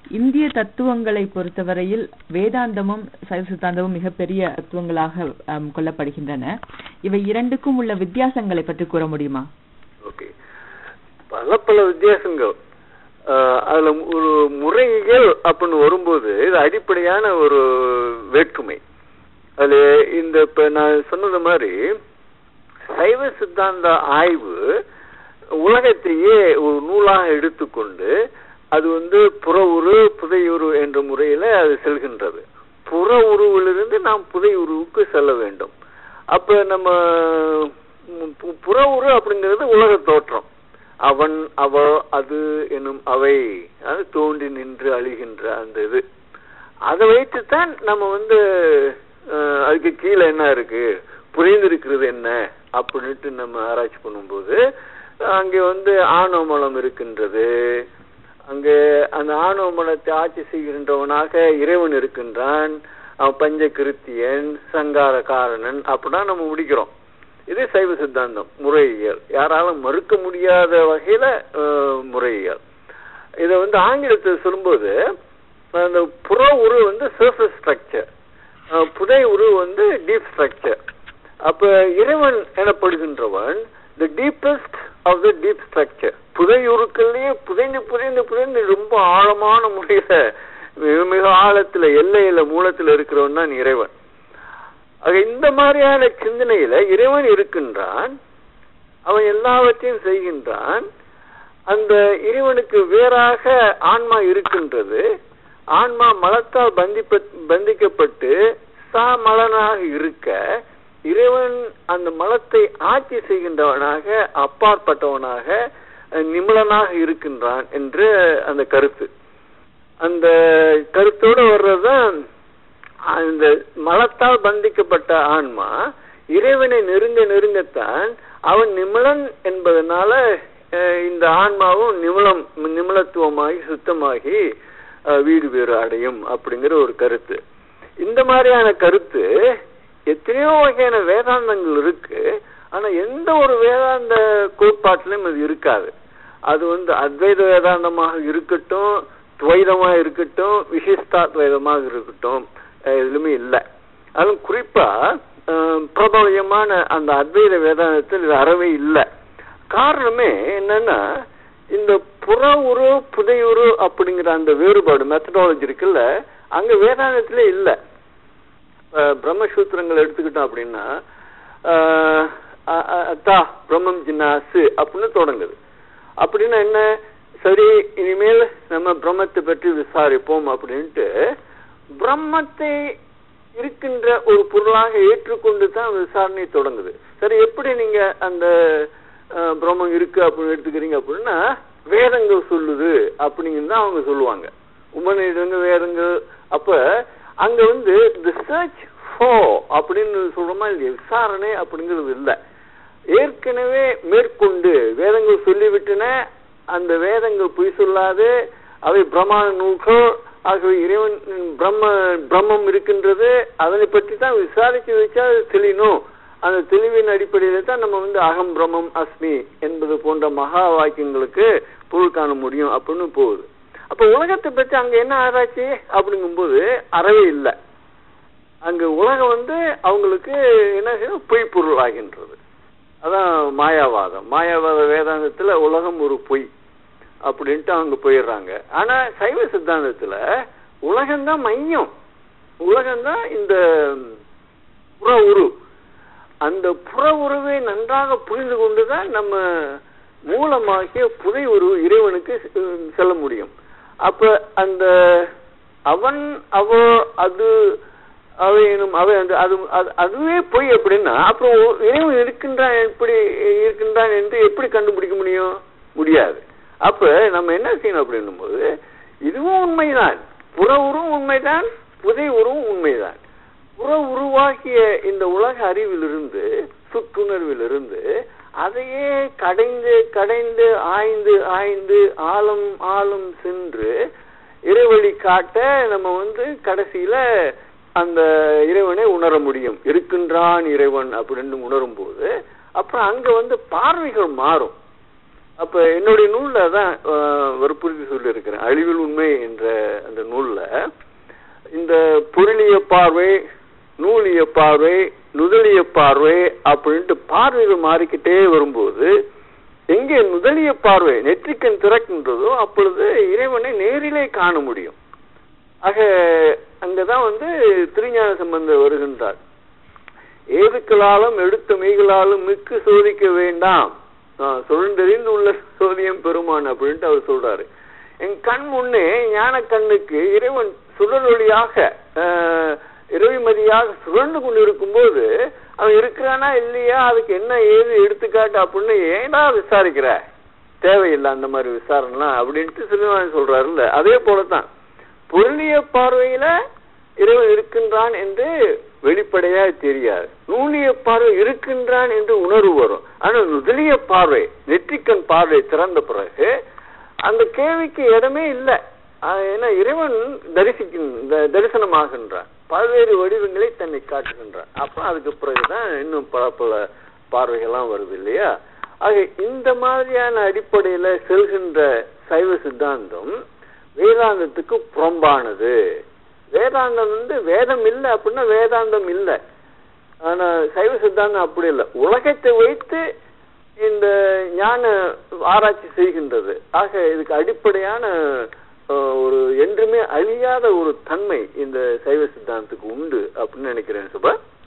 இந்திய தத்துவங்களை பொறுத்தவரையில் வேதாந்தமும் சைவ சித்தாந்தமும் மிகப்பெரிய தத்துவங்களாக ஆம், கொள்ளப்படுகின்றன இவை இரண்டுக்கும் உள்ள வித்தியாசங்களை பற்றி கூற முடியுமா ஓகே பல பல வித்தியாசங்கள் ஆஹ் அதுல ஒரு முறையியல் அப்படின்னு வரும்போது இது அடிப்படையான ஒரு வேற்றுமை அதுல இந்த இப்ப நான் சொன்னது மாதிரி சைவ சித்தாந்த ஆய்வு உலகத்தையே ஒரு நூலாக எடுத்துக்கொண்டு அது வந்து புற உரு புதையுரு என்ற முறையில அது செல்கின்றது புற உருவிலிருந்து நாம் புதை உருவுக்கு செல்ல வேண்டும் அப்ப நம்ம ம், பு- புற உரு அப்படிங்கிறது உலக தோற்றம் அவன் அவ அது எனும் அவை அது தோன்றி நின்று அழிகின்ற அந்த இது அதை வைத்துத்தான் நம்ம வந்து அஹ், அதுக்கு கீழே என்ன இருக்கு புரிந்திருக்கிறது என்ன அப்படின்ட்டு நம்ம ஆராய்ச்சி பண்ணும்போது அங்கே வந்து ஆணவமலம் இருக்கின்றது அங்கே அந்த ஆணவமலத்தை ஆட்சி செய்கின்றவனாக இறைவன் இருக்கின்றான் அவன் பஞ்ச கிருத்தியன் சங்கார காரணன் அப்படிதான் நம்ம முடிக்கிறோம் இது சைவ சித்தாந்தம் முறையியல் யாராலும் மறுக்க முடியாத வகையில அஹ், முறையியல் இதை வந்து ஆங்கிலத்தில் சொல்லும்போது அந்த புற உரு வந்து சர்ஃபஸ் ஸ்ட்ரக்சர் புதை உரு வந்து டீப் ஸ்ட்ரக்சர் அப்ப இறைவன் எனப்படுகின்றவன் the deepest of the deep structure புதையுருக்கள்லயே புதைந்து புதைந்து புதைந்து ரொம்ப ஆழமான முறையில மிக மிக ஆழத்துல எல்லையில மூலத்துல இருக்கிறவன் தான் இறைவன் ஆக இந்த மாதிரியான சிந்தனையில இறைவன் இருக்கின்றான் அவன் எல்லாவற்றையும் செய்கின்றான் அந்த இறைவனுக்கு வேறாக ஆன்மா இருக்கின்றது ஆன்மா மலத்தால் பந்திப்ப பந்திக்கப்பட்டு சா மலனாக இருக்க இறைவன் அந்த மலத்தை ஆட்சி செய்கின்றவனாக அப்பாற்பட்டவனாக அஹ், நிமலனாக இருக்கின்றான் என்று அந்த கருத்து அந்த கருத்தோடு வர்றதுதான் அந்த மலத்தால் பந்திக்கப்பட்ட ஆன்மா இறைவனை நெருங்க நெருங்கத்தான் அவன் நிமலன் என்பதனால அஹ், இந்த ஆன்மாவும் நிமலம் நிமலத்துவமாகி சுத்தமாகி அஹ், வீடு பேறு அடையும் அப்படிங்கிற ஒரு கருத்து இந்த மாதிரியான கருத்து எத்தனையோ வகையான வேதாந்தங்கள் இருக்கு ஆனா எந்த ஒரு வேதாந்த கோட்பாட்டிலும் அது இருக்காது அது வந்து அத்வைத வேதாந்தமாக இருக்கட்டும் துவைதமா இருக்கட்டும் விசிஷ்டாத்வைதமாக இருக்கட்டும் அஹ் எதுலுமே இல்லை அதுவும் குறிப்பா அஹ், பிரபலயமான அந்த அத்வைத வேதாந்தத்தில் இது அறவே இல்லை காரணமே என்னன்னா இந்த புற உரு புதையுரு அப்படிங்கிற அந்த வேறுபாடு மெத்தடாலஜி இருக்குல்ல அங்க வேதாந்தத்திலே இல்லை அஹ் பிரம்மசூத்திரங்கள் எடுத்துக்கிட்டோம் அப்படின்னா அஹ் அ- அ- அத்தா பிரம்மம் ஜின்னாசு அப்படின்னு தொடங்குது அப்படின்னா என்ன சரி இனிமேல் நம்ம பிரம்மத்தை பற்றி விசாரிப்போம் அப்படின்ட்டு பிரம்மத்தை இருக்கின்ற ஒரு பொருளாக ஏற்றுக்கொண்டு தான் விசாரணை தொடங்குது சரி எப்படி நீங்க அந்த அஹ், பிரம்மம் இருக்கு அப்படின்னு எடுத்துக்கிறீங்க அப்படின்னா வேதங்கள் சொல்லுது அப்படிங்கிறது தான் அவங்க சொல்லுவாங்க உபநிடங்கள் வேதங்கள் அப்ப அங்க வந்து தி சர்ச் ஃபோ அப்படின்னு சொல்றோமா இல்லையா விசாரணை அப்படிங்கிறது இல்லை ஏற்கனவே மேற்கொண்டு வேதங்கள் சொல்லிவிட்டன அந்த வேதங்கள் பொய் சொல்லாது அவை பிரமாண நூல்கள் ஆகவே இறைவன் பிரம்ம பிரம்மம் இருக்கின்றது அதனை பற்றி தான் விசாரிச்சு வச்சா அது தெளியணும் அந்த தெளிவின் அடிப்படையில தான் நம்ம வந்து அகம் பிரம்மம் அஸ்மி என்பது போன்ற மகா வாக்கியங்களுக்கு பொருள் காண முடியும் அப்படின்னு போகுது அப்ப உலகத்தை பற்றி அங்க என்ன ஆராய்ச்சி அப்படிங்கும்போது அறவே இல்லை அங்க உலகம் வந்து அவங்களுக்கு என்ன செய்யும் பொய் பொருள் ஆகின்றது அதான் மாயாவாதம் மாயாவாத வேதாந்தத்துல உலகம் ஒரு பொய் அப்படின்ட்டு அவங்க போயிடுறாங்க ஆனா சைவ சித்தாந்தத்துல உலகம்தான் மையம் உலகம்தான் இந்த புற உரு அந்த புற உருவை நன்றாக புரிந்து கொண்டுதான் நம்ம மூலமாகிய புதை உருவு இறைவனுக்கு செ- செல்ல முடியும் அப்ப அந்த அவன் அவ அது அவை எனும் அவை அந்த அது அது- அதுவே பொய் அப்படின்னா அப்புறம் ஒ- இறைவன் இருக்கின்றான் எப்படி இருக்கின்றான் என்று எப்படி கண்டுபிடிக்க முடியும் முடியாது அப்ப நம்ம என்ன செய்யணும் அப்படின்னும் போது இதுவும் உண்மைதான் புற உருவும் உண்மைதான் புதை உருவும் உண்மைதான் புற உருவாகிய இந்த உலக அறிவிலிருந்து சுற்றுணர்விலிருந்து அதையே கடைந்து கடைந்து ஆய்ந்து ஆய்ந்து ஆழம் ஆழம் சென்று இறைவழி காட்ட நம்ம வந்து கடைசியில அந்த இறைவனை உணர முடியும் இருக்கின்றான் இறைவன் அப்படின்னு உணரும் போது அப்புறம் அங்க வந்து பார்வைகள் மாறும் அப்ப என்னுடைய நூல்ல தான் அஹ், வற்புறுத்தி சொல்லியிருக்கிறேன் அழிவில் உண்மை என்ற அந்த நூல்ல இந்த பொருளிய பார்வை நூலிய பார்வை நுதலிய பார்வை அப்படின்ட்டு பார்வைகள் மாறிக்கிட்டே வரும்போது எங்கே நுதலிய பார்வை நெற்றிக்கண் திறக்கின்றதோ அப்பொழுது இறைவனை நேரிலே காண முடியும் ஆக அங்கதான் வந்து திருஞான சம்பந்தர் வருகின்றார் ஏதுக்களாலும் எடுத்த மெய்களாலும் மிக்கு சோதிக்க வேண்டாம் ஆஹ் சுழன்றறிந்து உள்ள சோதியம் பெருமான் அப்படின்ட்டு அவர் சொல்றாரு என் கண் முன்னே ஞான கண்ணுக்கு இறைவன் சுடரொளியாக ஆஹ், இறைமதியாக சுழன்று கொண்டிருக்கும் போது அவன் இருக்கிறானா இல்லையா அதுக்கு என்ன ஏது எடுத்துக்காட்டு அப்படின்னு ஏன்டா விசாரிக்கிற தேவையில்லை அந்த மாதிரி விசாரணைலாம் அப்படின்ட்டு சிறுவன் சொல்றாருல்ல அதே போலதான் பொருளிய பார்வையில இறைவன் இருக்கின்றான் என்று வெளிப்படையா தெரியாது நூலிய பார்வை இருக்கின்றான் என்று உணர்வு வரும் ஆனா நுதலிய பார்வை நெற்றிக்கண் பார்வை திறந்த பிறகு அந்த கேள்விக்கு இடமே இல்லை ஆஹ் ஏன்னா இறைவன் தரிசிக்கின்ற தரிசனமாகின்றான் பல்வேறு வடிவங்களை தன்னை காட்டுகின்றான் அப்ப அதுக்கு பிறகுதான் இன்னும் பல பல பார்வைகள்லாம் வருது இல்லையா ஆக இந்த மாதிரியான அடிப்படையில செல்கின்ற சைவ சித்தாந்தம் வேதாந்தத்துக்கு புறம்பானது வேதாந்தம் வந்து வேதம் இல்லை அப்படின்னா வேதாந்தம் இல்லை ஆனா சைவ சித்தாந்தம் அப்படி இல்லை உலகத்தை வைத்து இந்த ஞான ஆராய்ச்சி செய்கின்றது ஆக இதுக்கு அடிப்படையான அஹ், ஒரு என்றுமே அழியாத ஒரு தன்மை இந்த சைவ சித்தாந்தத்துக்கு உண்டு அப்படின்னு நினைக்கிறேன் சுபா